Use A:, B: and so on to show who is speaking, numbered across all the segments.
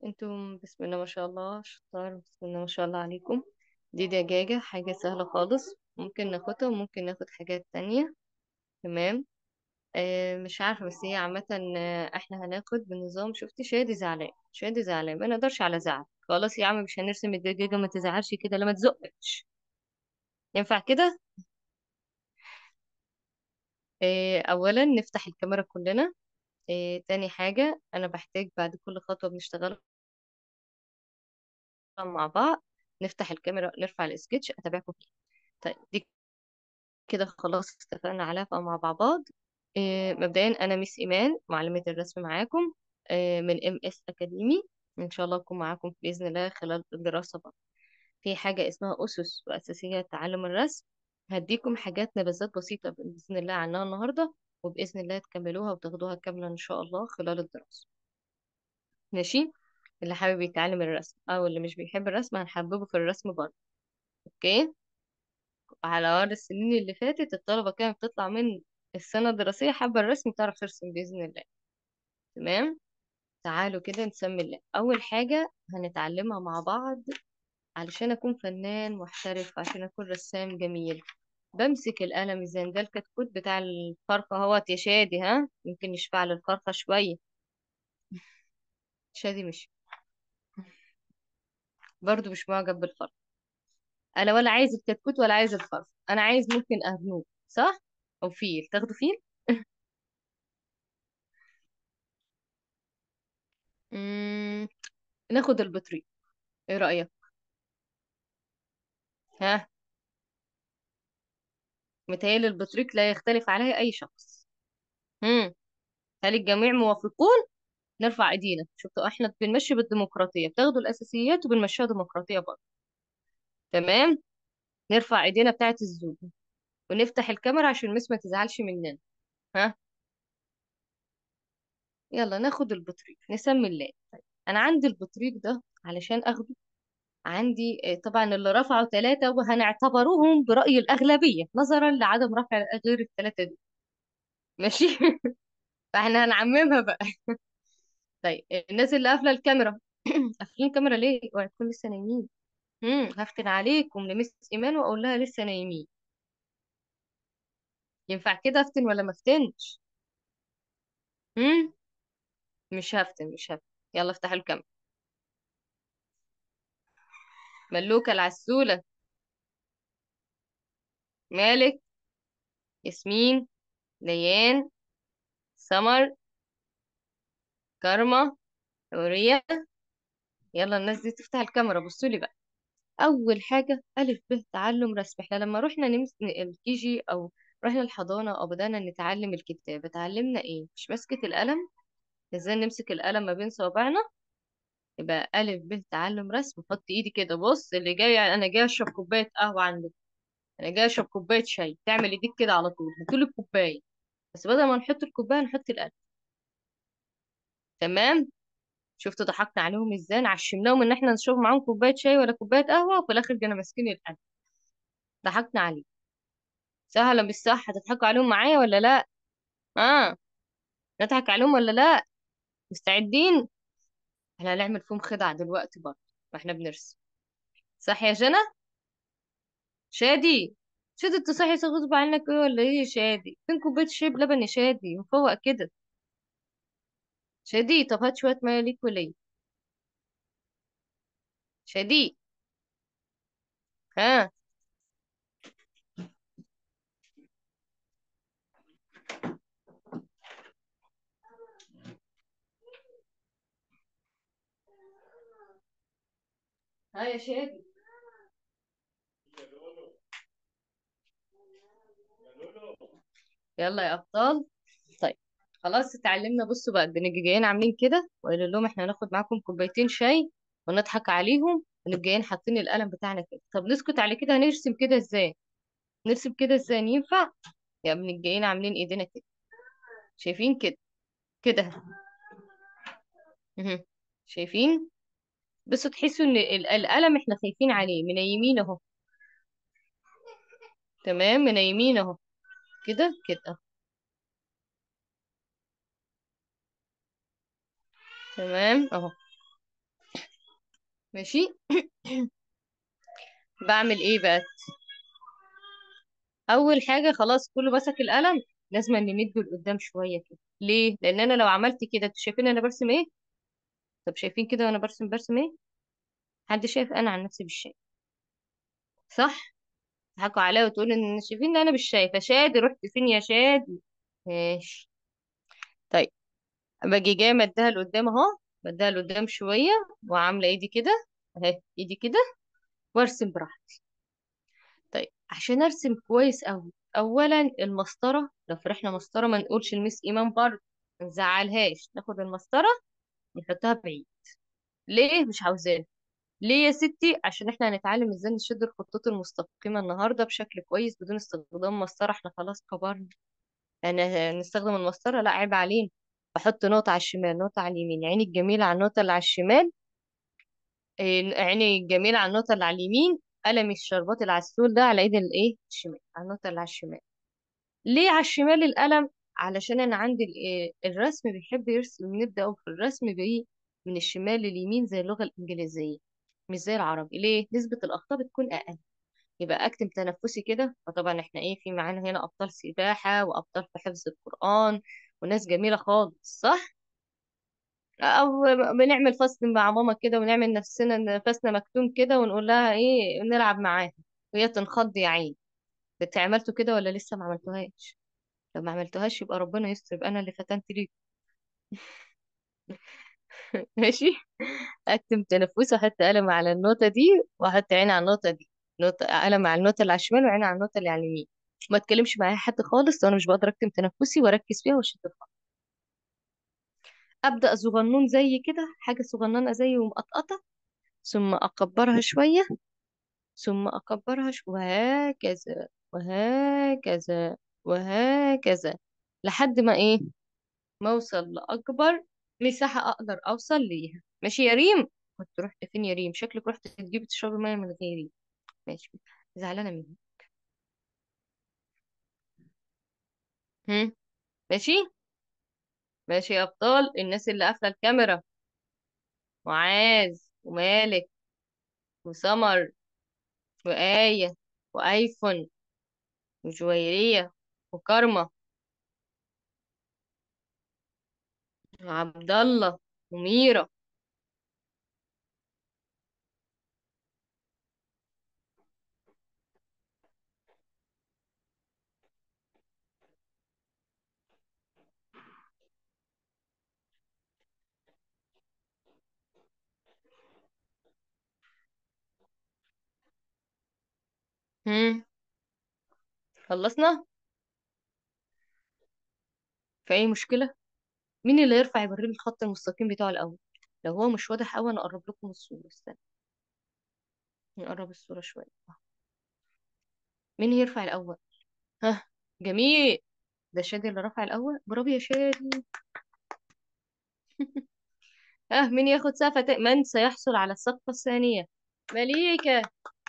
A: انتم بسم الله ما شاء الله شطار بسم الله ما شاء الله عليكم دي دجاجة حاجة سهلة خالص ممكن ناخدها وممكن ناخد حاجات تانية تمام آه مش عارفة بس هي عامة آه، احنا هناخد بنظام شفتي شادي زعلان شادي زعلان ما نقدرش على زعل خلاص يا عم مش هنرسم الدجاجة ما تزعلش كده لما تزقش ينفع كده آه اولا نفتح الكاميرا كلنا آه تاني حاجة انا بحتاج بعد كل خطوة بنشتغلها مع بعض نفتح الكاميرا نرفع السكتش اتابعكم فيه طيب دي كده خلاص اتفقنا عليها بقى مع بعض آه، مبدئيا انا ميس ايمان معلمة الرسم معاكم آه، من ام اس اكاديمي ان شاء الله اكون معاكم باذن الله خلال الدراسة بقى في حاجة اسمها اسس واساسيات تعلم الرسم هديكم حاجات نبذات بسيطة باذن الله عنها النهاردة وباذن الله تكملوها وتاخدوها كاملة ان شاء الله خلال الدراسة ماشي اللي حابب يتعلم الرسم او اللي مش بيحب الرسم هنحببه في الرسم برضه اوكي على مر السنين اللي فاتت الطلبة كانت بتطلع من السنة الدراسية حابة الرسم تعرف ترسم بإذن الله تمام تعالوا كده نسمي الله أول حاجة هنتعلمها مع بعض علشان أكون فنان محترف عشان أكون رسام جميل بمسك القلم الزين ده الكتكوت بتاع الفرخة اهوت يا شادي ها يمكن يشفع للفرخة شوية شادي مش برضو مش معجب بالفرخة أنا ولا عايز الكتكوت ولا عايز الفرخة أنا عايز ممكن أرنوب صح أو فيل تاخدوا فيل مم... ناخد البطريق ايه رأيك ها متهيألي البطريق لا يختلف عليه أي شخص امم هل الجميع موافقون نرفع ايدينا شفتوا احنا بنمشي بالديمقراطية بتاخدوا الأساسيات وبنمشيها ديمقراطية برضه تمام نرفع ايدينا بتاعة الزوم ونفتح الكاميرا عشان المس ما تزعلش مننا ها يلا ناخد البطريق نسمي الله طيب. انا عندي البطريق ده علشان اخده عندي آه، طبعا اللي رفعوا ثلاثة وهنعتبروهم برأي الأغلبية نظرا لعدم رفع غير الثلاثة دول ماشي فاحنا هنعممها بقى طيب الناس اللي قافله الكاميرا قافلين الكاميرا ليه اوعي تكون لسه نايمين امم هفتن عليكم لمس ايمان واقول لها لسه نايمين ينفع كده افتن ولا ما افتنش امم مش هفتن مش هفتن يلا افتحوا الكاميرا ملوكة العسولة مالك ياسمين ليان سمر كارما نورية يلا الناس دي تفتح الكاميرا بصوا لي بقى اول حاجه الف ب تعلم رسم احنا لما رحنا نمس الكي جي او رحنا الحضانه او بدانا نتعلم الكتابه اتعلمنا ايه مش ماسكه القلم ازاي نمسك القلم ما بين صوابعنا يبقى الف ب تعلم رسم حط ايدي كده بص اللي جاي انا جاي اشرب كوبايه قهوه عندك انا جاي اشرب كوبايه شاي تعمل ايديك كده على طول هاتولي الكوبايه بس بدل ما نحط الكوبايه نحط القلم تمام شفتوا ضحكنا عليهم ازاي عشمناهم ان احنا نشرب معاهم كوبايه شاي ولا كوبايه قهوه وفي الاخر جينا ماسكين القلم ضحكنا عليه صح ولا مش صح هتضحكوا عليهم معايا ولا لا اه نضحك عليهم ولا لا مستعدين احنا هنعمل فيهم خدعة دلوقتي برضه واحنا بنرسم صح يا جنى شادي شادي انت صحي غصب عنك ايه ولا ايه يا شادي فين كوباية شاي بلبن يا شادي مفوق كده شادي طب هات شوية مية ليك وليا شادي ها ها يا شادي يلا يا ابطال طيب خلاص اتعلمنا بصوا بقى بنيجي جايين عاملين كده وقايلين لهم احنا هناخد معاكم كوبايتين شاي ونضحك عليهم ونبقى جايين حاطين القلم بتاعنا كده طب نسكت على كده هنرسم كده ازاي نرسم كده ازاي ينفع يا ابن الجايين عاملين ايدينا كده شايفين كده كده مهم. شايفين بس تحسوا ان ال- القلم احنا خايفين عليه منيمين اهو تمام منيمين اهو كده كده تمام اهو ماشي بعمل ايه بقى اول حاجه خلاص كله مسك القلم لازم نمده لقدام شويه كده ليه لان انا لو عملت كده انتوا شايفين انا برسم ايه طب شايفين كده وانا برسم برسم ايه حد شايف انا عن نفسي مش شايف صح تضحكوا عليا وتقولوا ان شايفين ان انا مش شايفه شادي رحت فين يا شادي ماشي طيب باجي جايه مديها لقدام اهو مديها لقدام شويه وعامله ايدي كده اهي ايدي كده وارسم براحتي طيب عشان ارسم كويس قوي اولا المسطره لو فرحنا مسطره ما نقولش الميس ايمان برضه ما نزعلهاش ناخد المسطره نحطها بعيد ليه مش عاوزاها ليه يا ستي عشان احنا هنتعلم ازاي نشد الخطوط المستقيمه النهارده بشكل كويس بدون استخدام مسطره احنا خلاص كبرنا انا نستخدم المسطره لا عيب علينا بحط نقطه على الشمال نقطه على اليمين عيني الجميله على النقطه اللي على الشمال إيه، عيني الجميله على النقطه اللي على اليمين قلمي الشربات اللي على السول ده على ايد الايه الشمال على النقطه اللي على الشمال ليه على الشمال القلم علشان انا عندي ال- إيه، الرسم بيحب يرسم نبدا أوي في الرسم بيه من الشمال لليمين زي اللغه الانجليزيه مش زي العربي ليه نسبه الاخطاء بتكون اقل يبقى اكتم تنفسي كده فطبعا احنا ايه في معانا هنا ابطال سباحه وابطال في حفظ القران وناس جميله خالص صح او بنعمل فصل مع ماما كده ونعمل نفسنا نفسنا مكتوم كده ونقول لها ايه نلعب معاها وهي تنخض يا عين عملتوا كده ولا لسه ما عملتوهاش لو ما عملتوهاش يبقى ربنا يستر يبقى انا اللي فتنت ليك ماشي اكتم تنفسي واحط قلم على النوتة دي واحط عين على النوتة دي نوتة قلم على النوتة اللي على الشمال وعين على النوتة اللي على اليمين ما اتكلمش معايا حد خالص وانا مش بقدر اكتم تنفسي واركز فيها واشد الخط ابدا صغنون زي كده حاجه صغننه زي ومقطقطه ثم اكبرها شويه ثم اكبرها شويه وهكذا وهكذا وهكذا لحد ما ايه ما اوصل لاكبر مساحه اقدر اوصل ليها ماشي يا ريم كنت رحت فين يا ريم شكلك رحت تجيبي تشربي ميه من غيري ماشي زعلانه مني هم ماشي ماشي يا ابطال الناس اللي قافله الكاميرا معاذ ومالك وسمر وآية وأيفون وجويرية وكرمة وعبد الله وميرا هم خلصنا في أي مشكلة مين اللي يرفع يوريني الخط المستقيم بتاعه الأول لو هو مش واضح أوي أنا أقرب لكم الصورة استنى نقرب الصورة شوية مين يرفع الأول ها جميل ده شادي اللي رفع الأول برافو يا شادي ها مين ياخد سقفة تا- من سيحصل على السقفة الثانية مليكة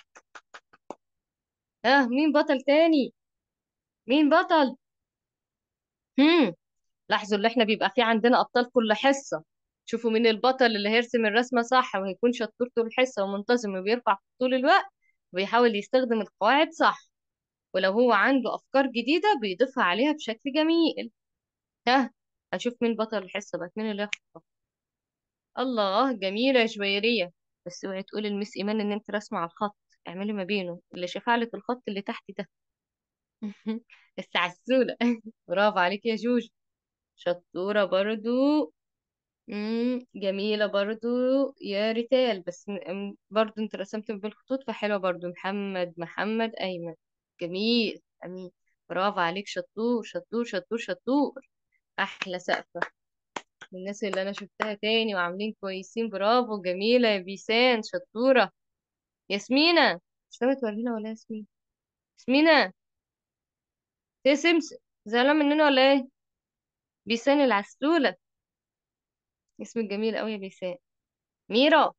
A: ها مين بطل تاني مين بطل هم لاحظوا اللي احنا بيبقى في عندنا ابطال كل حصه شوفوا مين البطل اللي هيرسم الرسمه صح وهيكون شطور طول الحصه ومنتظم وبيرفع طول الوقت وبيحاول يستخدم القواعد صح ولو هو عنده افكار جديده بيضيفها عليها بشكل جميل ها هنشوف مين بطل الحصه بقى مين اللي ياخد الله جميله يا جويريه بس اوعي تقولي لميس ايمان ان انت راسمه على الخط اعملي ما بينه اللي شايفاه لك الخط اللي تحت ده بس عسوله برافو عليك يا جوج شطوره برضو امم جميلة برضو يا ريتال بس م- م- برضو انت رسمت بالخطوط فحلوة برضو محمد محمد أيمن جميل أمين برافو عليك شطور شطور شطور شطور أحلى سقفة من الناس اللي أنا شفتها تاني وعاملين كويسين برافو جميلة يا بيسان شطورة ياسمينة مش ناوية تورينا ولا ياسمين ياسمينة تسم زعلان مننا ولا ايه بيسان العسولة اسمك جميل أوي يا بيسان ميرا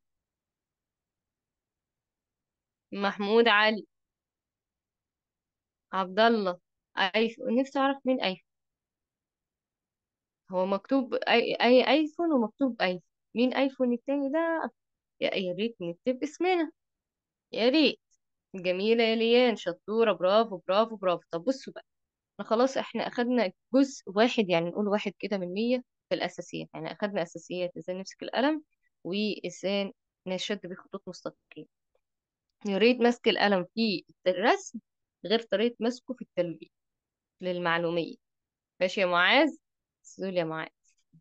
A: محمود علي عبد الله ايفون نفسي اعرف مين ايفون هو مكتوب اي اي ايفون ومكتوب ايفون مين ايفون التاني ده يا يا ريت نكتب اسمنا يا ريت جميلة يا ليان شطورة برافو برافو برافو طب بصوا بقى احنا خلاص احنا اخدنا جزء واحد يعني نقول واحد كده من مية في الأساسيات يعني اخدنا أساسيات ازاي نمسك القلم وازاي نشد بيه خطوط مستقيمة يا ريت ماسك القلم في الرسم غير طريقة مسكه في التلوين للمعلومية ماشي يا معاذ سؤال يا معاذ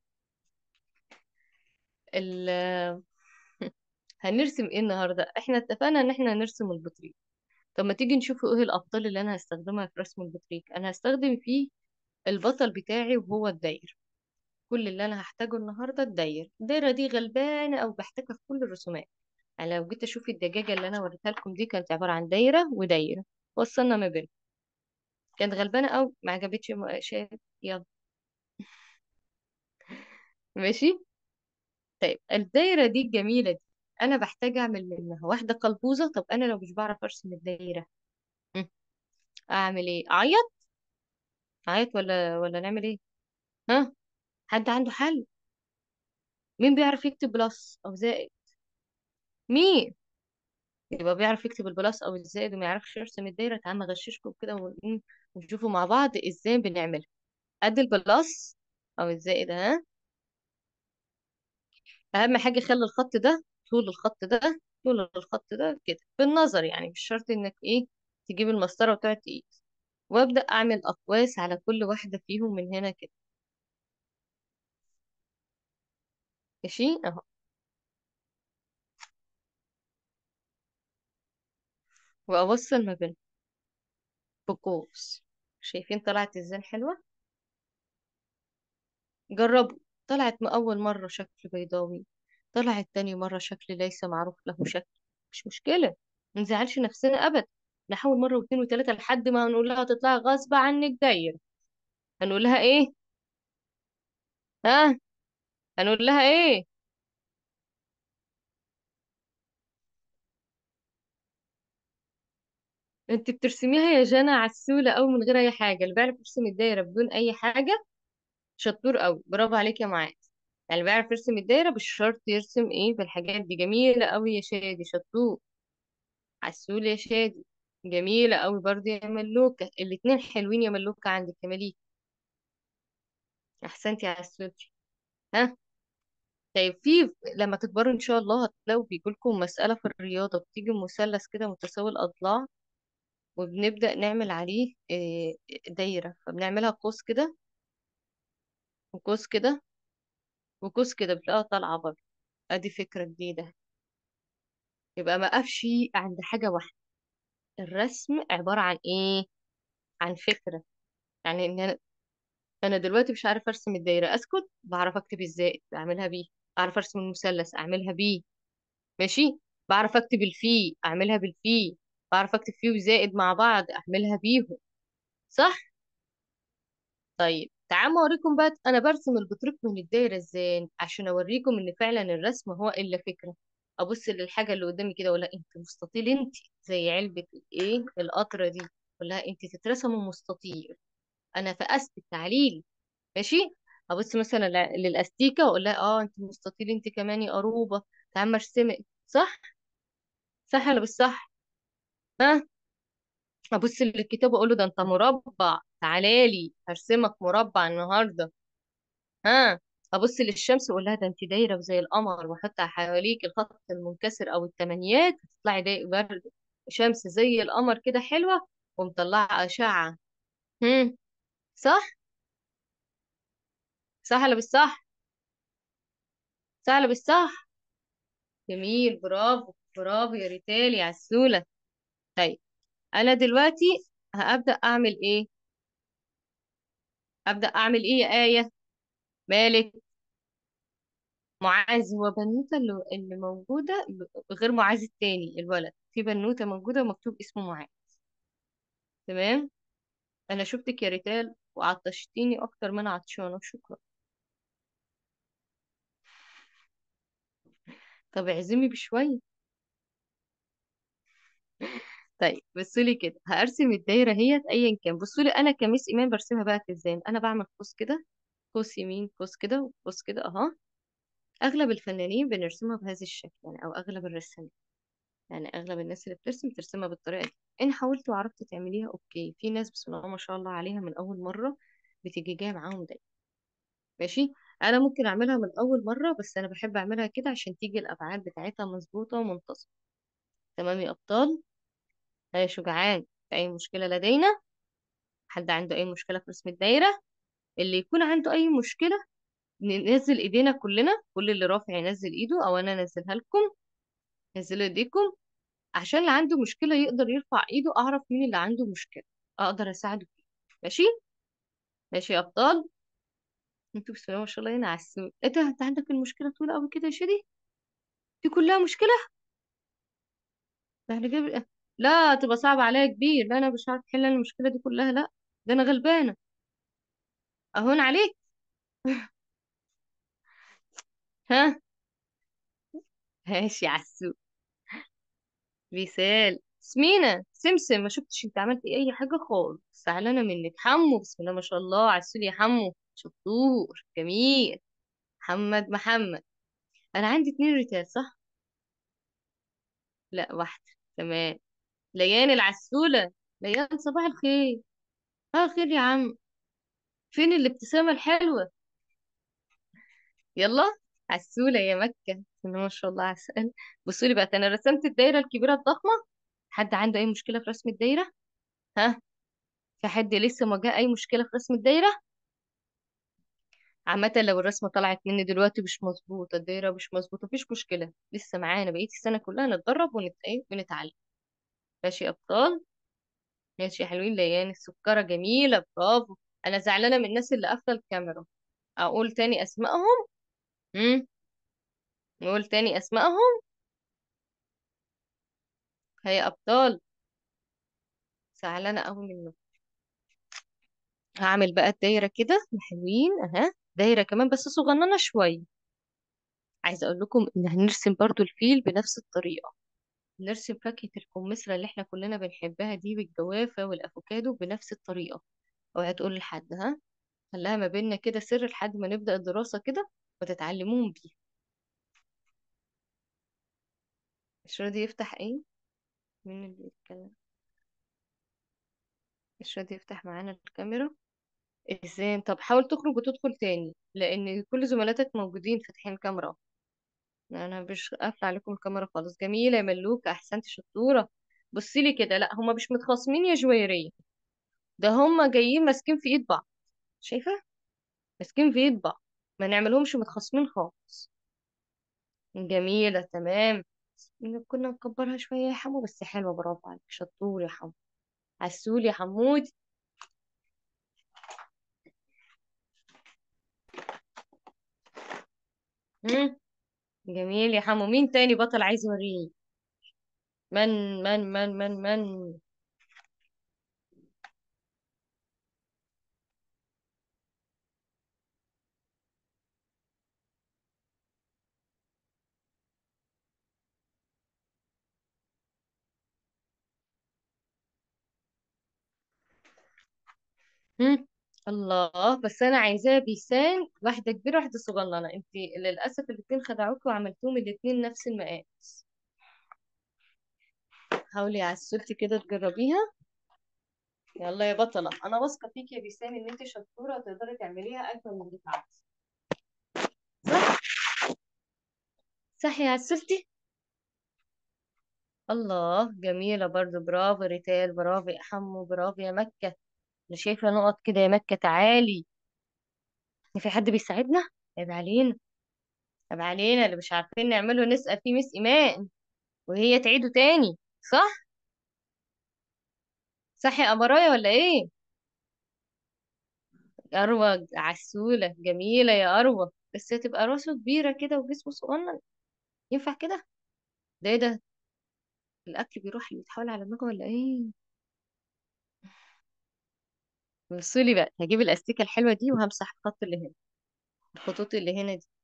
A: ال... هنرسم ايه النهاردة احنا اتفقنا ان احنا هنرسم البطريق طب ما تيجي نشوف ايه الابطال اللي انا هستخدمها في رسم البطريق انا هستخدم فيه البطل بتاعي وهو الداير كل اللي انا هحتاجه النهارده الداير الدايره دي غلبانه او بحتاجها في كل الرسومات يعني لو جيت اشوف الدجاجه اللي انا وريتها لكم دي كانت عباره عن دايره ودايره وصلنا ما بينهم كانت غلبانه او ما عجبتش م- شايف يلا ماشي طيب الدايره دي الجميله دي انا بحتاج اعمل منها واحده قلبوزه طب انا لو مش بعرف ارسم الدايره م، اعمل ايه اعيط اعيط ولا ولا نعمل ايه ها حد عنده حل مين بيعرف يكتب بلس او زائد مين يبقى بيعرف يكتب البلس او الزائد وما يعرفش يرسم الدايره تعال اغششكم كده ون- ونشوفوا مع بعض ازاي بنعملها قد البلس او الزائد ها اهم حاجه خلي الخط ده طول الخط ده طول الخط ده كده بالنظر يعني مش شرط انك ايه تجيب المسطره وتقعد تقيس وابدا اعمل اقواس على كل واحده فيهم من هنا كده ماشي اهو واوصل ما بينهم بقوس شايفين طلعت ازاي حلوه جربوا طلعت م- أول مرة شكل بيضاوي طلعت تاني مرة شكل ليس معروف له شكل مش مشكلة منزعلش نفسنا أبدا نحاول مرة واثنين وثلاثة لحد ما هنقول لها تطلع غصب عنك دايرة هنقول لها ايه ها هنقول لها ايه انت بترسميها يا جنى عسولة أوي من غير أي حاجة اللي بيعرف يرسم الدايرة بدون أي حاجة شطور أوي برافو عليك يا معاذ يعني اللي بيعرف يرسم الدايرة مش شرط يرسم ايه بالحاجات دي جميلة أوي يا شادي شطور عسول يا شادي جميلة قوي برضه يا ملوكة الاتنين حلوين يا ملوكة عندك يا مليك احسنتي يا عسولتي ها طيب في لما تكبروا ان شاء الله هتلاقوا بيجيلكم مسألة في الرياضة بتيجي مثلث كده متساوي الأضلاع وبنبدأ نعمل عليه آه، دايرة فبنعملها قوس كده وقوس كده وقوس كده بتلاقيها طالعة بره ادي فكرة جديدة يبقى ما اقفش عند حاجة واحدة الرسم عبارة عن ايه عن فكرة يعني ان انا انا دلوقتي مش عارف ارسم الدايره اسكت بعرف اكتب ازاي اعملها بيه اعرف ارسم المثلث اعملها بيه ماشي بعرف اكتب الفي اعملها بالفي بعرف اكتب فيه وزائد مع بعض اعملها بيهم صح طيب تعالوا اوريكم بقى انا برسم البطريق من الدايره ازاي عشان اوريكم ان فعلا الرسم هو الا فكره ابص للحاجه اللي قدامي كده اقول لها انت مستطيل انت زي علبه ايه القطره دي اقول لها انت تترسم مستطيل انا فقست التعليل ماشي ابص مثلا ل- للاستيكه واقول لها اه انت مستطيل انت كمان يا قروبه تعال ارسمك صح صح ولا مش صح ها ابص للكتاب واقول له ده انت مربع تعالى لي هرسمك مربع النهارده ها ابص للشمس واقول لها ده انت دايره زي القمر واحط حواليك الخط المنكسر او التمانيات تطلعي داي برد شمس زي القمر كده حلوه ومطلعه اشعه هم صح صح ولا مش صح صح ولا مش صح جميل برافو برافو يا ريتالي يا عسولة طيب انا دلوقتي هبدأ اعمل ايه ابدأ اعمل ايه يا آية مالك معاذ هو بنوتة اللي اللي موجودة ب- غير معاذ التاني الولد في بنوتة موجودة ومكتوب اسمه معاذ تمام انا شفتك يا ريتال وعطشتيني اكتر من عطشانة شكرا طب اعزمي بشوية طيب بصوا لي كده هرسم الدايرة هي ايا كان بصوا لي انا كميس ايمان برسمها بقى ازاي انا بعمل قوس كده قوس يمين قوس كده وقوس كده اهو اغلب الفنانين بنرسمها بهذا الشكل يعني او اغلب الرسامين يعني اغلب الناس اللي بترسم ترسمها بالطريقه دي ان حاولت وعرفت تعمليها اوكي في ناس بسم الله ما شاء الله عليها من اول مره بتيجي جايه معاهم دايما ماشي انا ممكن اعملها من اول مره بس انا بحب اعملها كده عشان تيجي الابعاد بتاعتها مظبوطه ومنتظمه تمام يا ابطال يا شجعان في اي مشكله لدينا حد عنده اي مشكله في رسم الدايره اللي يكون عنده اي مشكله ننزل ايدينا كلنا كل اللي رافع ينزل ايده او انا انزلها لكم نزلوا ايديكم عشان اللي عنده مشكله يقدر يرفع ايده اعرف مين اللي عنده مشكله اقدر اساعده فيه ماشي ماشي يا ابطال انتوا بسم الله ما شاء الله هنا عسول ايه ده انت عندك المشكله طويله قوي كده يا شادي دي كلها مشكله ده احنا جايب لا تبقى صعبه عليا كبير لا انا مش عارف احل المشكله دي كلها لا ده انا غلبانه اهون عليك ها ماشي يا عسول مثال سمينة سمسم ما شفتش انت عملت اي حاجة خالص زعلانة منك حمو بسم الله ما شاء الله عسول يا حمو شطور جميل محمد محمد انا عندي اتنين ريتال صح لا واحدة تمام ليان العسولة ليان صباح الخير صباح الخير يا عم فين الابتسامة الحلوة يلا عسولة يا مكة بسم الله ما شاء الله عسل بصوا لي بقى انا رسمت الدايرة الكبيرة الضخمة حد عنده اي مشكلة في رسم الدايرة ها في حد لسه مواجهه اي مشكله في رسم الدايره عامه لو الرسمه طلعت مني دلوقتي مش مظبوطه الدايره مش مظبوطه مفيش مشكله لسه معانا بقيه السنه كلها نتدرب ونت ايه ونتعلم ماشي يا ابطال ماشي يا حلوين ليان السكره جميله برافو انا زعلانه من الناس اللي قافله الكاميرا اقول تاني اسمائهم امم نقول تاني اسمائهم هيا ابطال زعلانه قوي منه هعمل بقى الدايره كده يا حلوين اها دايره كمان بس صغننه شويه عايزه اقول لكم ان هنرسم برضو الفيل بنفس الطريقه نرسم فاكهة الكمثرى اللي احنا كلنا بنحبها دي بالجوافة والأفوكادو بنفس الطريقة اوعي تقول لحد ها خليها ما بيننا كده سر لحد ما نبدأ الدراسة كده وتتعلموهم بيها مش راضي يفتح ايه مين اللي بيتكلم مش راضي يفتح معانا الكاميرا ازاي طب حاول تخرج وتدخل تاني لان كل زملاتك موجودين فاتحين كاميرا انا مش قافله عليكم الكاميرا خالص جميله يا ملوكه احسنتي شطوره بصي لي كده لا هما مش متخاصمين يا جويريه ده هما جايين ماسكين في ايد بعض شايفه ماسكين في ايد بعض ما نعملهمش متخاصمين خالص جميلة تمام كنا نكبرها شوية يا حمو بس حلوة برافو عليك شطور يا حمو عسول يا حمود مم. جميل يا حمو مين تاني بطل عايز يوريني من من من من من مم. الله بس انا عايزاه بيسان واحدة كبيرة واحدة صغننة انت للأسف الاتنين خدعوكي وعملتوهم الاتنين نفس المقاس حاولي يا عسولتي كده تجربيها يلا يا بطلة انا واثقة فيكي يا بيسان ان انت شطورة وتقدري تعمليها اجمل من بتاعتي صح صح يا عسولتي الله جميلة برضو برافو ريتال برافو يا حمو برافو يا مكة انا شايفة نقط كده يا مكة تعالي في حد بيساعدنا عيب علينا عيب علينا اللي مش عارفين نعمله نسأل فيه مس إيمان وهي تعيده تاني صح صح يا أمرايا ولا ايه أروى عسولة جميلة يا أروى بس هتبقى راسه كبيرة كده وجسمه صغنن ينفع كده ده ايه ده الأكل بيروح يتحول على دماغه ولا ايه بصولي بقى هجيب الأستيكة الحلوة دي وهمسح الخط اللي هنا الخطوط اللي هنا دي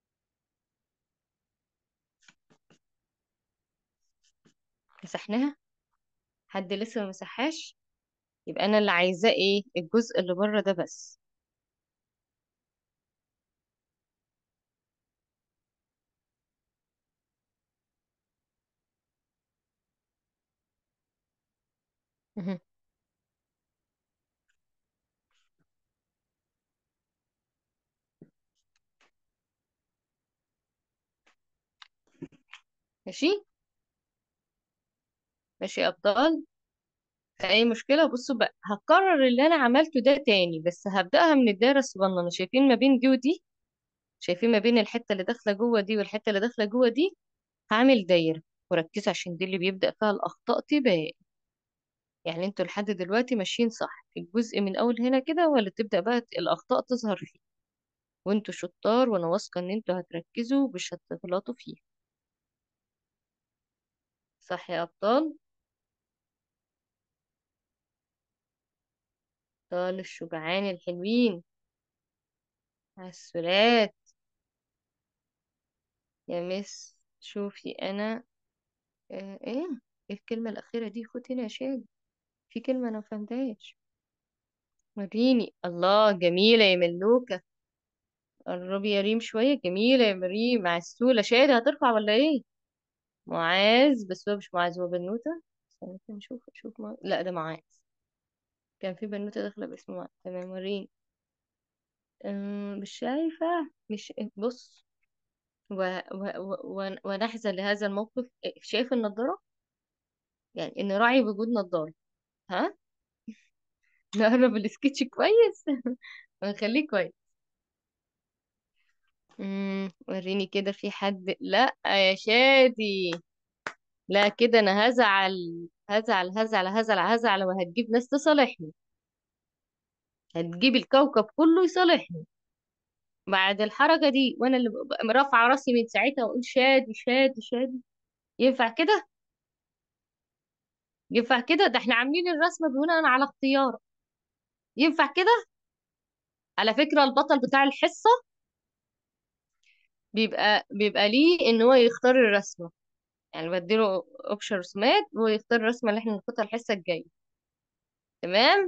A: مسحناها حد لسه ما مسحهاش يبقى انا اللي عايزاه ايه الجزء اللي بره ده بس مهم. ماشي ماشي يا ابطال اي مشكله بصوا بقى هكرر اللي انا عملته ده تاني بس هبداها من الدايره الصغننه شايفين ما بين دي ودي شايفين ما بين الحته اللي داخله جوه دي والحته اللي داخله جوه دي هعمل دايره وركزوا عشان دي اللي بيبدا فيها الاخطاء تبان يعني انتوا لحد دلوقتي ماشيين صح في الجزء من اول هنا كده ولا تبدا بقى الاخطاء تظهر فيه وانتوا شطار وانا واثقه ان انتوا هتركزوا مش هتغلطوا فيه صح يا ابطال ابطال الشجعان الحلوين عسولات يا مس شوفي انا آه ايه إيه الكلمه الاخيره دي خد هنا يا شادي في كلمه انا مفهمتهاش وريني الله جميله يا ملوكه قربي يا ريم شويه جميله يا مريم عسوله شادي هترفع ولا ايه معاذ بس هو مش معاذ هو بنوته استنى كده نشوف شوف ما... لا ده معاذ كان في بنوته داخله باسم معاذ تمام وريني أم، مش شايفه مش بص و... و... و... و... ونحزن لهذا الموقف شايف النضاره يعني ان راعي وجود نضاره ها نقرب السكتش كويس ونخليه كويس امم وريني كده في حد لا يا شادي لا كده انا هزعل هزعل هزعل هزعل هزعل وهتجيب ناس تصالحني هتجيب الكوكب كله يصالحني بعد الحركة دي وانا اللي ببقى رافعة راسي من ساعتها واقول شادي شادي شادي ينفع كده ينفع كده ده احنا عاملين الرسمة بناء على اختيار ينفع كده على فكرة البطل بتاع الحصة بيبقى بيبقى ليه ان هو يختار الرسمة يعني بديله اوبشن رسومات ويختار الرسمة اللي احنا ناخدها الحصة الجاية تمام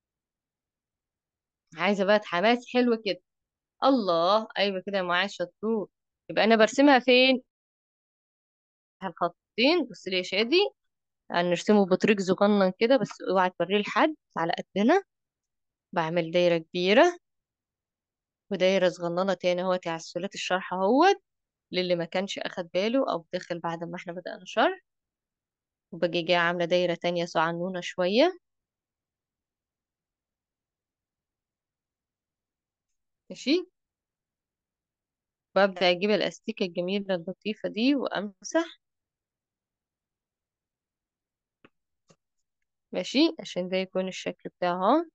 A: عايزة بقى حماس حلو كده الله ايوه كده معايا شطور يبقى انا برسمها فين على الخطين بص لي يا شادي هنرسمه بطريق صغنن كده بس اوعى توريه لحد على قدنا بعمل دايرة كبيرة ودايرة صغننة تاني اهوت على السلات الشرح اهوت للي ما كانش اخد باله او دخل بعد ما احنا بدأنا شرح وباجي جاية عاملة دايرة تانية صغنونة شوية ماشي وابدأ اجيب الاستيكة الجميلة اللطيفة دي وامسح ماشي عشان ده يكون الشكل بتاعها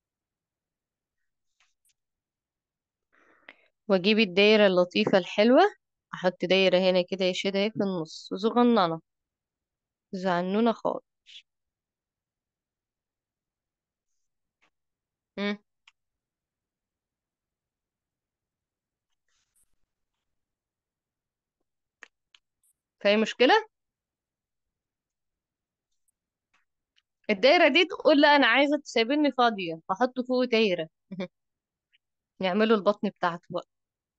A: واجيب الدايرة اللطيفة الحلوة احط دايرة هنا كده يا شده اهي في النص صغننة زعنونة خالص مم. فاي مشكلة الدايرة دي تقول لا انا عايزة تسيبني فاضية فاحط فوق دايرة يعملوا البطن بتاعته بقى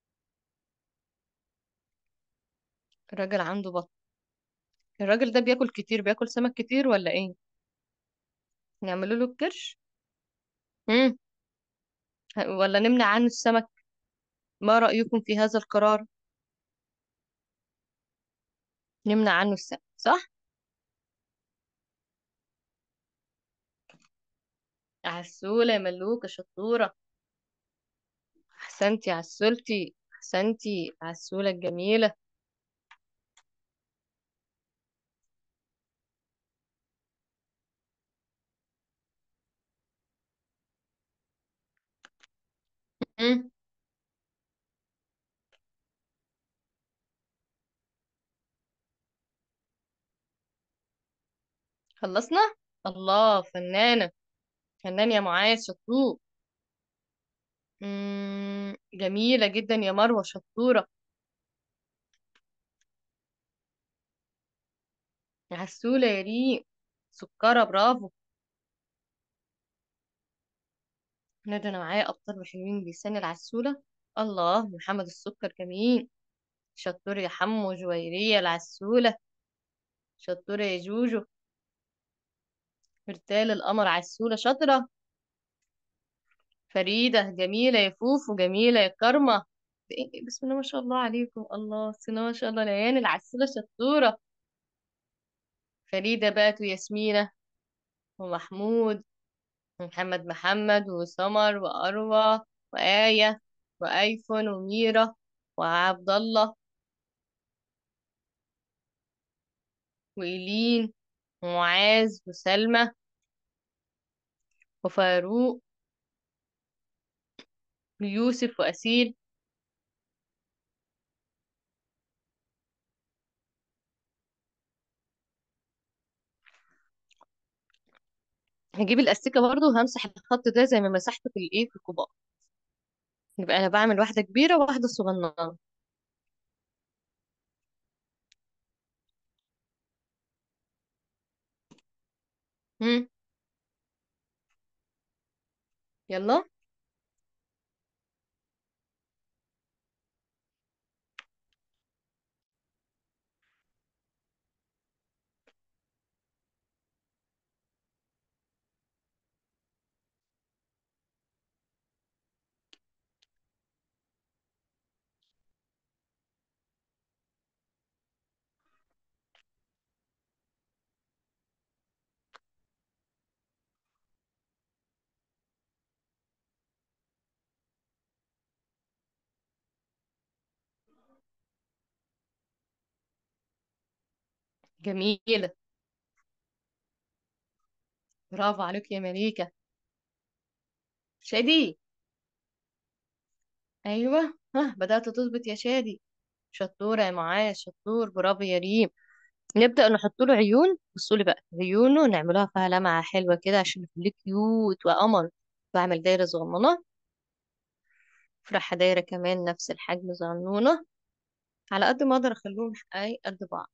A: الراجل عنده بطن الراجل ده بياكل كتير بياكل سمك كتير ولا ايه نعملوا له الكرش مم. ولا نمنع عنه السمك ما رأيكم في هذا القرار نمنع عنه السمك صح عسولة يا ملوكة شطورة احسنتي عسولتي احسنتي عسولة الجميلة مم. خلصنا الله فنانة فنان يا معاذ شطور مم. جميلة جدا يا مروة شطورة عسولة يا ريم سكرة برافو لا ده انا معايا ابطال وحلوين بلسان العسولة الله محمد السكر جميل شطور يا حمو جويرية العسولة شطورة يا جوجو مرتال القمر عسولة شاطرة فريدة جميلة يا فوفو جميلة يا كرمة إيه- بسم الله ما شاء الله عليكم الله بسم الله ما شاء الله ليان العسولة شطورة فريدة بقت وياسمينة ومحمود ومحمد محمد وسمر وأروى وآية وأيفون وميرا وعبد الله وإيلين ومعاذ وسلمى وفاروق ويوسف وأسيل هجيب الأستيكة برضو وهمسح الخط ده زي ما مسحته في الإيه في الكوباية يبقى أنا بعمل واحدة كبيرة وواحدة صغننة هم. يلا جميلة برافو عليك يا مليكة شادي أيوة ها بدأت تظبط يا شادي شطورة يا معاذ شطور برافو يا ريم نبدأ نحط له عيون بصوا لي بقى عيونه نعملها فيها لمعة حلوة كده عشان يخليه كيوت وقمر بعمل دايرة صغننة فرحة دايرة كمان نفس الحجم صغنونة على قد ما أقدر أخليهم أي قد بعض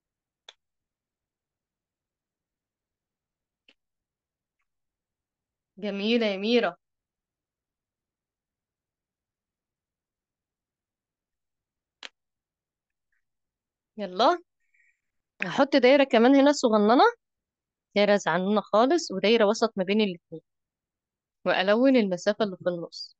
A: جميلة يا ميرا يلا هحط دايرة كمان هنا صغننة دايرة صغنونة خالص ودايرة وسط ما بين الاتنين وألون المسافة اللي في النص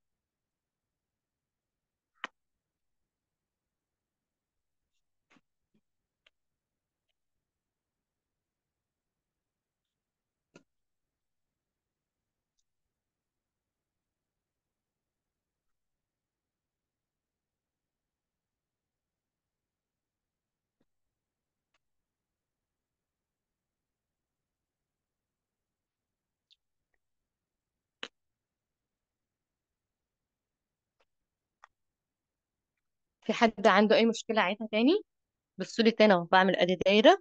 A: في حد عنده أي مشكلة عيدها تاني بصوا لي تاني أهو بعمل أدي دايرة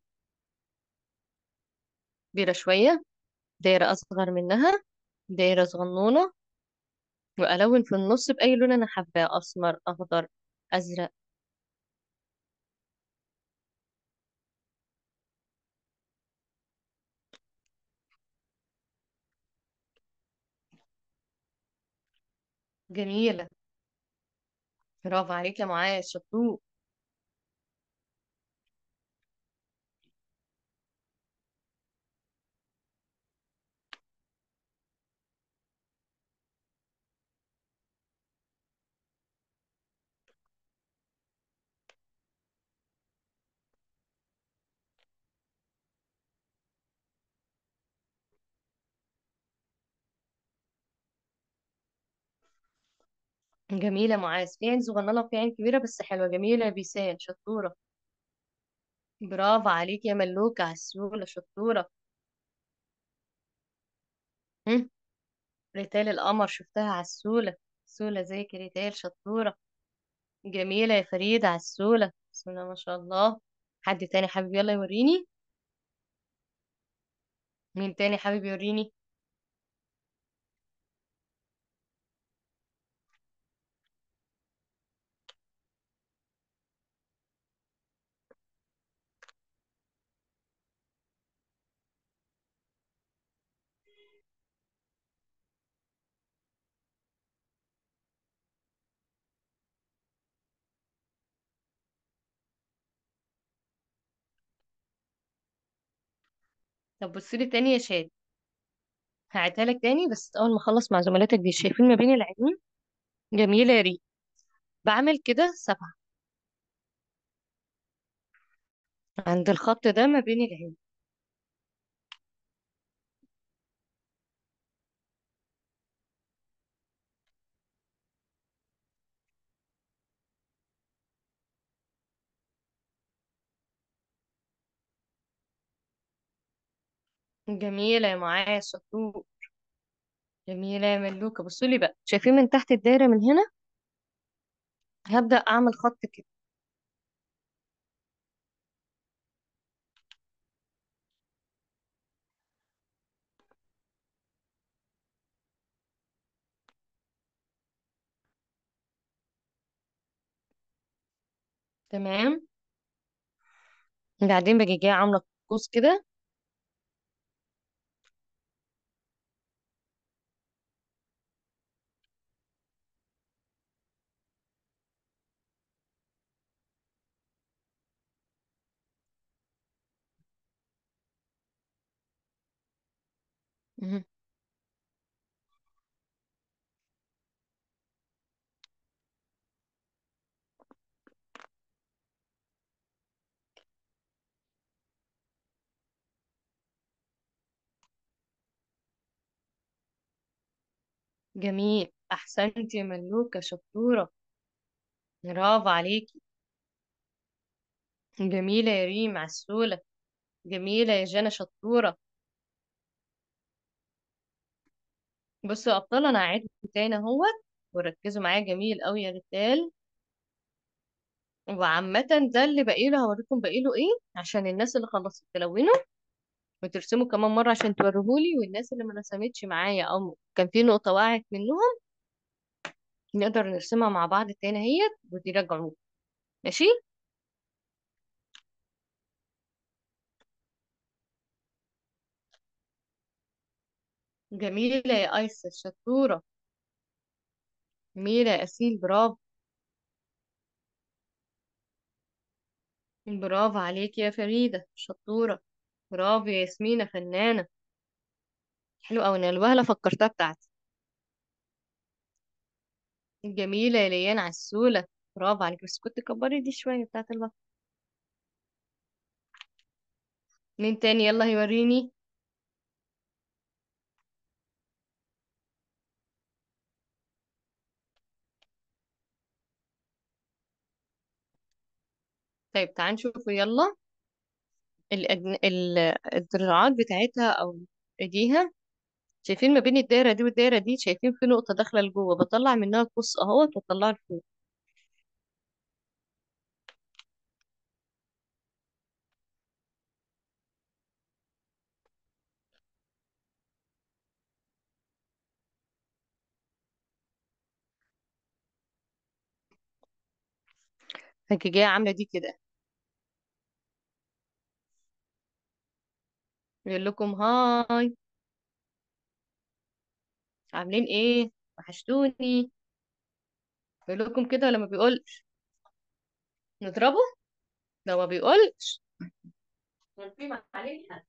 A: كبيرة شوية دايرة أصغر منها دايرة صغنونة وألون في النص بأي لون أنا حباه أسمر أخضر أزرق جميلة برافو عليك يا معاذ شطور جميلة يا معاذ في عين صغننة وفي عين كبيرة بس حلوة جميلة يا بيسان شطورة برافو عليك يا ملوكة عسولة شطورة هم، ريتال القمر شفتها عسولة عسولة زيك يا ريتال شطورة جميلة يا فريدة عسولة بسم الله ما شاء الله حد تاني حابب يلا يوريني مين تاني حابب يوريني طب بصي لي تاني يا شادي هعيدها لك تاني بس اول ما اخلص مع زملاتك دي شايفين ما بين العينين جميلة يا ريت بعمل كده سبعة عند الخط ده ما بين العين جميلة يا معاذ شطور جميلة يا ملوكة بصوا لي بقى شايفين من تحت الدايرة من هنا هبدأ أعمل خط كده تمام بعدين باجي جاية عاملة قوس كده مهم. جميل أحسنتي يا ملوكة شطورة برافو عليكي جميلة يا ريم عسولة جميلة يا جنى شطورة بصوا يا أبطال أنا هعيد تاني اهوت وركزوا معايا جميل أوي يا رجال وعامة ده اللي باقيله هوريكم باقيله ايه عشان الناس اللي خلصت تلونوا وترسموا كمان مرة عشان توريهولي والناس اللي ما رسمتش معايا أو كان في نقطة وقعت منهم نقدر نرسمها مع بعض تاني اهيت وتراجعوه ماشي جميلة يا أيسر شطورة جميلة يا أسيل برافو برافو عليكي يا فريدة شطورة برافو يا ياسمينة فنانة حلو أوي أنا الوهلة فكرتها بتاعتي جميلة يا ليان عسولة برافو عليكي بس كنت كبري دي شوية بتاعت الوهلة مين تاني يلا يوريني طيب تعال نشوفوا يلا الأجن... ال- الدراعات بتاعتها أو ايديها شايفين ما بين الدايرة دي والدايرة دي شايفين في نقطة داخلة لجوه بطلع منها قوس اهوت واطلعها لفوق هاجي جاية عاملة دي كده يقول لكم هاي عاملين ايه وحشتوني يقول لكم كده ولا ما بيقولش نضربه لو ما بيقولش نقيم عليها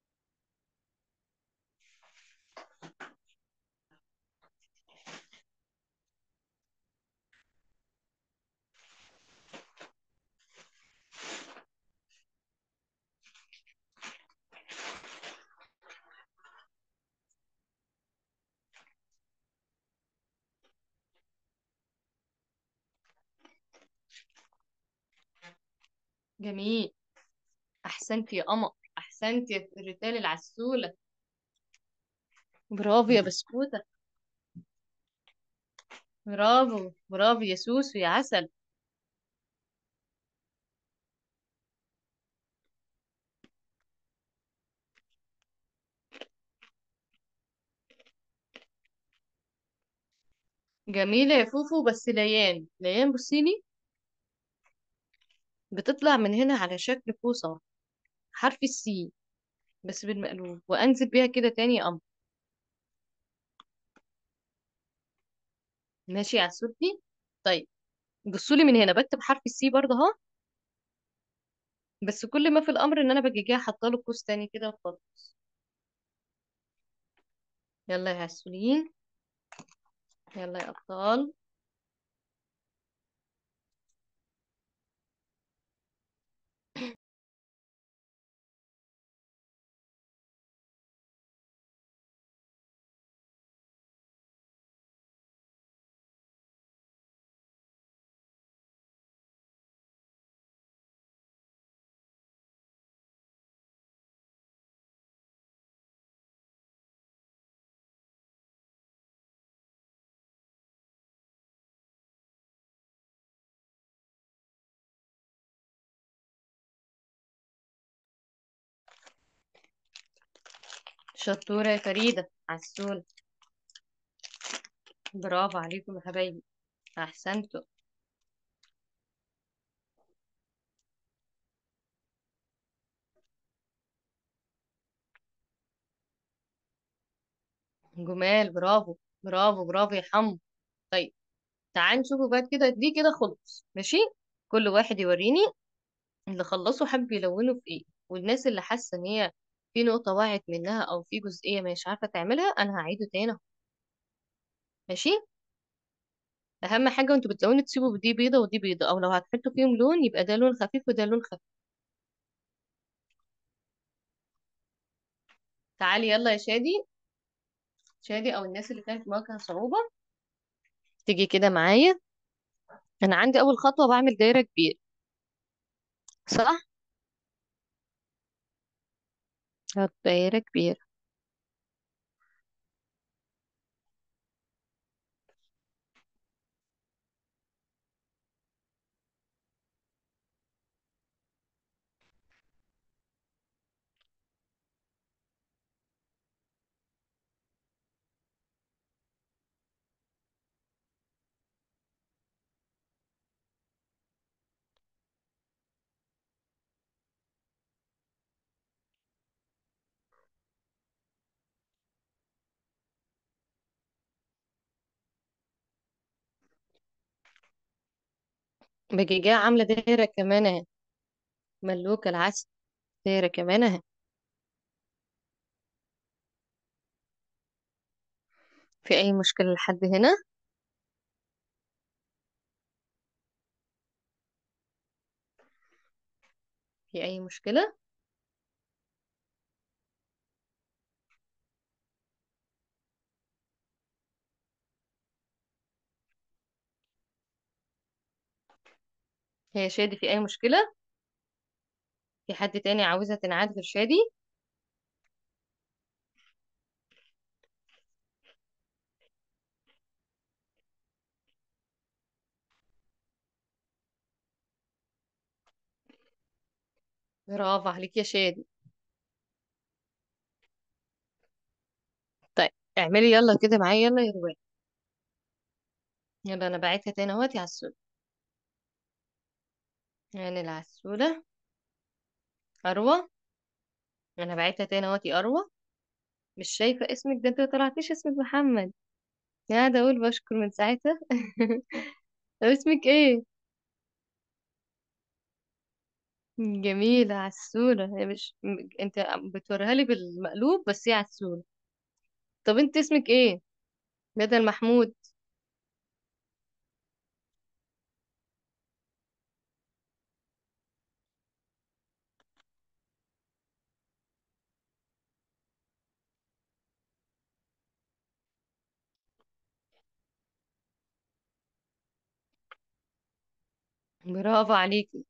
A: جميل احسنت يا قمر احسنت يا الرجال العسولة برافو يا بسكوتة برافو برافو يا سوسو يا عسل جميلة يا فوفو بس ليان ليان بصيلي بتطلع من هنا على شكل كوسة حرف السي بس بالمقلوب وانزل بيها كده تاني يا قمر ماشي يا عسولتي طيب بصوا لي من هنا بكتب حرف السي برضه اهو بس كل ما في الامر ان انا باجي جايه حاطه له قوس تاني كده وخلاص يلا يا عسولين يلا يا أبطال شطورة يا فريدة عسول برافو عليكم يا حبايبي أحسنتوا جمال برافو برافو برافو يا حمو طيب تعال نشوفوا بعد كده دي كده خلص ماشي كل واحد يوريني اللي خلصوا حابب يلونوا في ايه والناس اللي حاسه ان هي في نقطه وقعت منها او في جزئيه مش عارفه تعملها انا هعيده تاني أهو. ماشي اهم حاجه وانتوا بتلونوا تسيبوا دي بيضه ودي بيضه او لو هتحطوا فيهم لون يبقى ده لون خفيف وده لون خفيف تعالي يلا يا شادي شادي او الناس اللي كانت مواجهه صعوبه تيجي كده معايا انا عندي اول خطوه بعمل دايره كبيره صح هات دايره كبيره باجي جايه عامله دايره كمان اهي ملوكه العسل دايره كمان اهي في اي مشكله لحد هنا في اي مشكله هي شادي في اي مشكله في حد تاني عاوزة تنعاد غير شادي برافو عليك يا شادي طيب اعملي يلا كده معايا يلا يا روان يلا انا بعتها تاني اهوت يا عسولة يعني العسولة أروى انا بعتها تاني اهوت يا أروى مش شايفة اسمك ده انت ما طلعتيش اسمك محمد قاعدة اقول بشكر من ساعتها طب اسمك ايه جميلة عسولة هي مش م- انت بتوريها لي بالمقلوب بس هي عسولة طب انت اسمك ايه بدل محمود برافو عليكي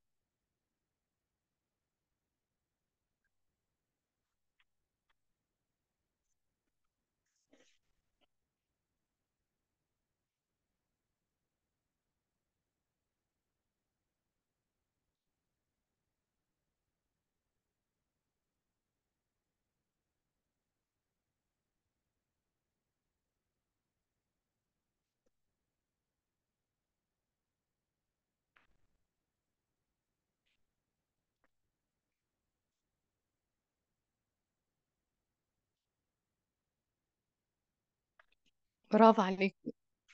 A: برافو عليكي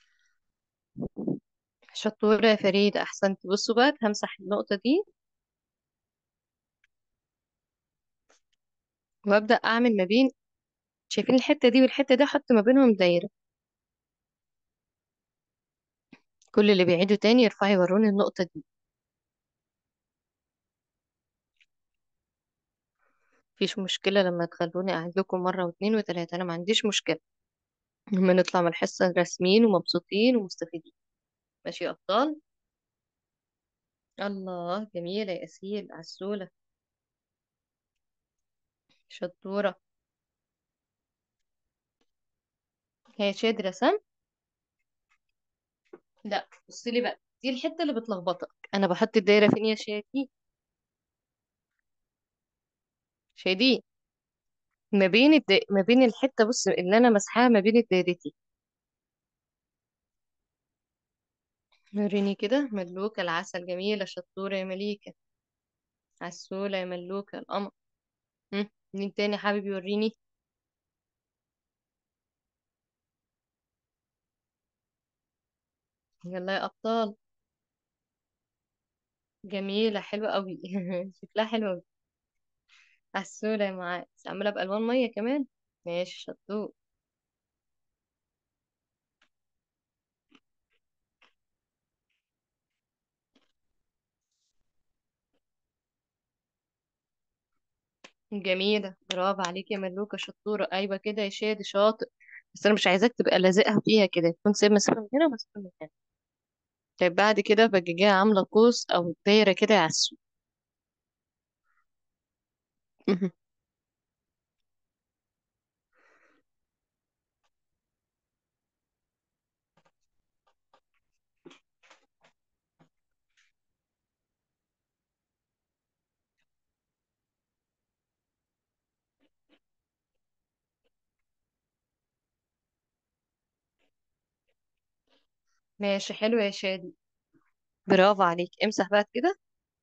A: شطورة يا فريد أحسنت بصوا بقى همسح النقطة دي وأبدأ أعمل ما بين شايفين الحتة دي والحتة دي حط ما بينهم دايرة كل اللي بيعيدوا تاني يرفعي وروني النقطة دي مفيش مشكلة لما تخلوني أعيد لكم مرة واتنين وتلاتة أنا ما عنديش مشكلة لما نطلع من الحصة راسمين ومبسوطين ومستفيدين ماشي يا أبطال الله جميلة يا أسيل عسولة شطورة هي شادي رسم لا بصي لي بقى دي الحتة اللي بتلخبطك أنا بحط الدايرة فين يا شادي شادي ما بين الد... ما بين الحتة بص اللي أنا مسحاها ما بين الدايرتي وريني كده ملوكة العسل جميلة شطورة يا مليكة عسولة يا ملوكة القمر هم، مين تاني حابب يوريني يلا يا أبطال جميلة حلوة قوي شكلها حلو قوي عسولة يا معاذ عاملة بألوان مية كمان ماشي شطور جميلة برافو عليك يا ملوكة شطورة أيوة كده يا شادي شاطر بس أنا مش عايزاك تبقى لازقها فيها كده تكون سايب مسافة من هنا ومسافة من هنا طيب بعد كده باجي جاية عاملة قوس أو دايرة كده على السوق ماشي حلو يا شادي برافو عليك امسح بقى كده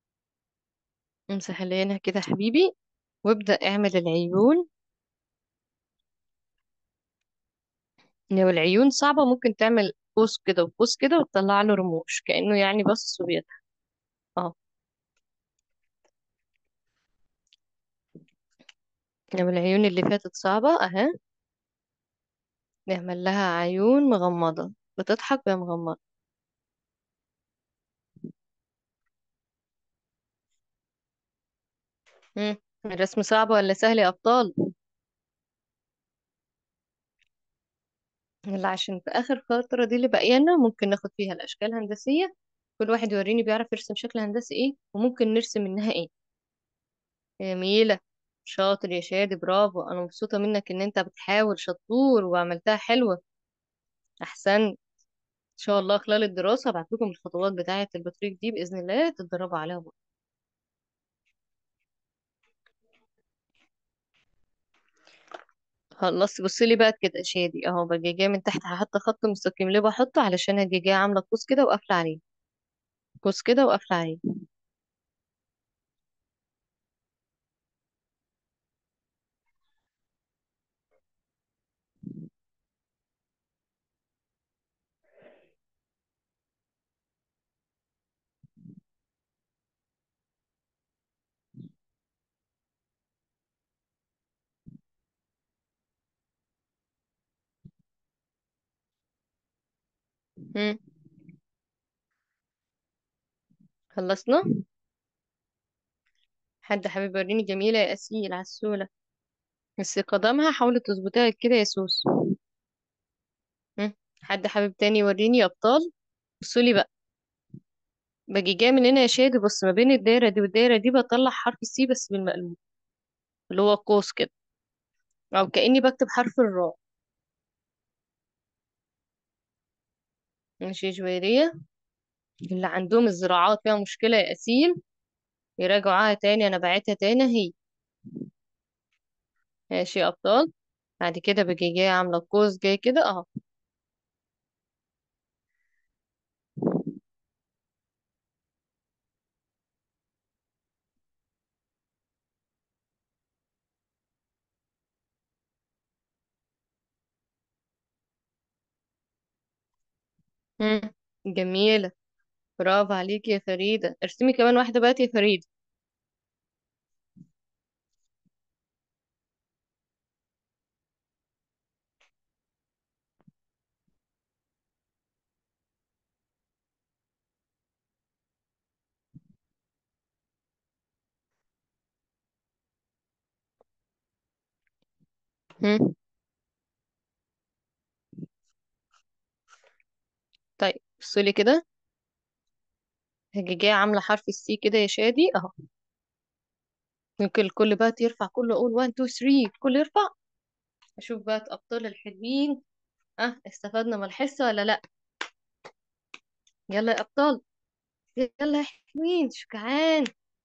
A: امسح اللي هنا كده يا حبيبي وابدأ اعمل العيون لو العيون صعبة ممكن تعمل قوس كده وقوس كده وتطلع له رموش كأنه يعني بص وبيضحك اه لو العيون اللي فاتت صعبة اهي نعمل لها عيون مغمضة بتضحك وهي مغمضة مم. الرسم صعب ولا سهل يا أبطال اللي عشان في آخر فترة دي اللي بقينا ممكن ناخد فيها الأشكال الهندسية كل واحد يوريني بيعرف يرسم شكل هندسي ايه وممكن نرسم منها ايه جميلة شاطر يا شادي برافو أنا مبسوطة منك إن أنت بتحاول شطور وعملتها حلوة أحسن إن شاء الله خلال الدراسة هبعت لكم الخطوات بتاعة البطريق دي بإذن الله تتدربوا عليها بقى. خلاص بصي لي بقى كده يا شادي اهو باجي جايه من تحت هحط خط مستقيم ليه بحطه علشان اجي جايه عامله قوس كده وقافله عليه قوس كده وقافله عليه هم. خلصنا حد حابب يوريني جميله يا اسيل عسوله بس قدمها حاولي تظبطيها كده يا سوسو هم. حد حابب تاني يوريني يا ابطال بصوا لي بقى باجي جايه من هنا يا شادي بص ما بين الدايره دي والدايره دي بطلع حرف السي بس بالمقلوب اللي هو قوس كده او كاني بكتب حرف الراء ماشي يا جويريه اللي عندهم الزراعات فيها مشكله يا اسيل يراجعوها تاني انا بعتها تاني هي ماشي يا ابطال بعد كده باجي جايه عامله قوس جاي كده اهو مم. جميله برافو عليكي يا فريده ارسمي كمان واحده بقى يا فريده هم. طيب بصوا لي كده هاجي جايه عامله حرف السي كده يا شادي اهو ممكن الكل بقى يرفع كله اقول 1 2 3 الكل يرفع اشوف بقى ابطال الحلوين اه استفدنا من الحصه ولا لا يلا يا ابطال يلا يا حلوين شجعان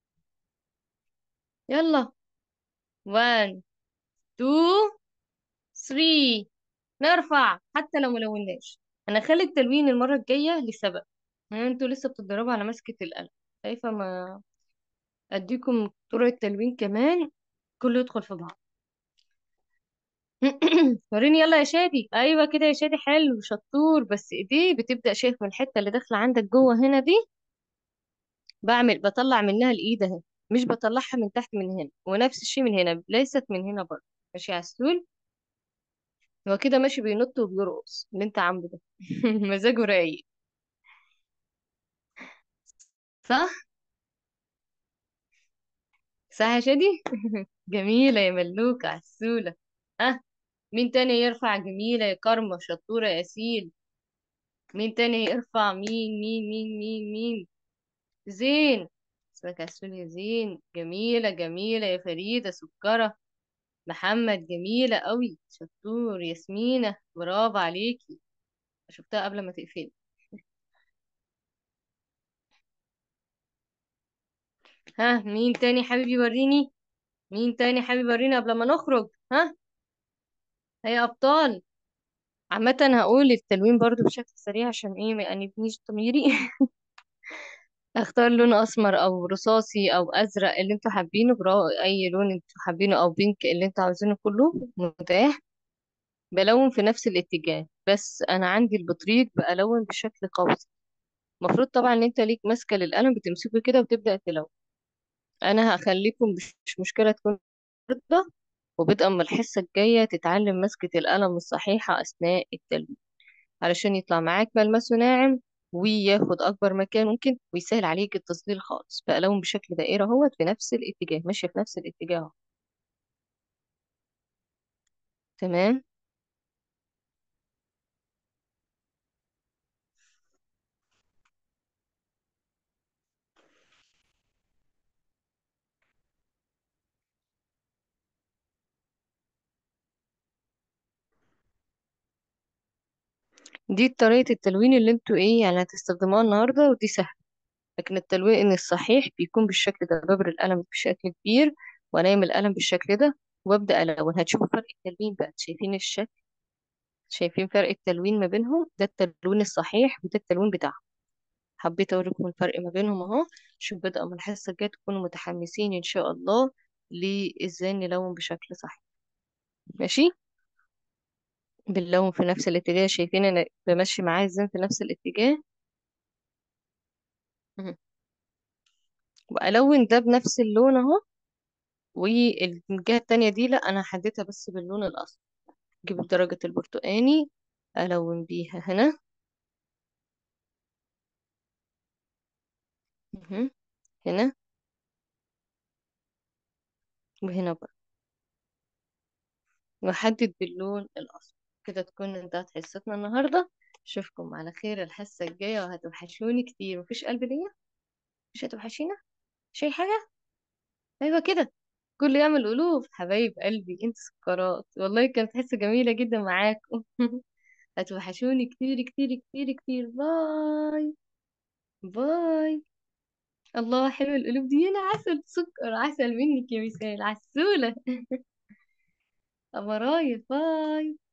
A: يلا 1 2 3 نرفع حتى لو ملوناش انا خلي التلوين المره الجايه لسبب ان انتوا لسه بتتدربوا على مسكه القلم شايفه ما اديكم طرق التلوين كمان كله يدخل في بعض وريني يلا يا شادي ايوه كده يا شادي حلو شطور بس ايديه بتبدا شايف من الحته اللي داخله عندك جوه هنا دي بعمل بطلع منها الايد اهي مش بطلعها من تحت من هنا ونفس الشيء من هنا ليست من هنا برضه ماشي يا عسول هو كده ماشي بينط وبيرقص اللي انت عامله ده مزاجه رايق صح صح يا شادي جميلة يا ملوكة عسولة ها مين تاني يرفع جميلة يا كرمة شطورة يا سيل مين تاني يرفع مين مين مين مين مين زين اسمك عسول يا زين جميلة جميلة يا فريدة سكرة محمد جميلة قوي شطور ياسمينة برافو عليكي شفتها قبل ما تقفلي ها مين تاني حبيبي وريني مين تاني حبيبي وريني قبل ما نخرج ها هيا أبطال عامة هقول التلوين برضو بشكل سريع عشان ايه ما يأنبنيش ضميري اختار لون اسمر او رصاصي او ازرق اللي انتوا حابينه برا اي لون انتوا حابينه او بينك اللي انتوا عاوزينه كله متاح بلون في نفس الاتجاه بس انا عندي البطريق بلون بشكل قوسي المفروض طبعا ان انت ليك ماسكه للقلم بتمسكه كده وتبدا تلون انا هخليكم مش مشكله تكون رضا وبدءا من الحصه الجايه تتعلم مسكه القلم الصحيحه اثناء التلوين علشان يطلع معاك ملمسه ناعم وياخد أكبر مكان ممكن ويسهل عليك التظليل خالص بقلم بشكل دائرة اهوت في نفس الاتجاه ماشية في نفس الاتجاه اهو تمام دي طريقة التلوين اللي انتوا ايه يعني هتستخدموها النهاردة ودي سهلة لكن التلوين الصحيح بيكون بالشكل ده ببر القلم بشكل كبير وانام القلم بالشكل ده وابدأ ألون هتشوفوا فرق التلوين بقى شايفين الشكل شايفين فرق التلوين ما بينهم ده التلوين الصحيح وده التلوين بتاعهم حبيت اوريكم الفرق ما بينهم اهو شوف بدأ من الحصة الجاية تكونوا متحمسين ان شاء الله لازاي نلون بشكل صحيح ماشي بنلون في نفس الاتجاه شايفين انا بمشي معاه ازاي في نفس الاتجاه مهم. والون ده بنفس اللون اهو والجهة التانية دي لا انا حددتها بس باللون الاصفر اجيب درجة البرتقاني الون بيها هنا مهم. هنا وهنا بقى واحدد باللون الاصفر كده تكون انتهت حصتنا النهارده اشوفكم على خير الحصة الجاية وهتوحشوني كتير مفيش قلب ليا مش هتوحشينا مش اي حاجة ايوه كده كل يعمل ألوف حبايب قلبي انت سكرات والله كانت حصة جميلة جدا معاكم هتوحشوني كتير كتير كتير كتير باي باي الله حلو القلوب دي انا عسل سكر عسل منك يا مثال عسولة أمرايا باي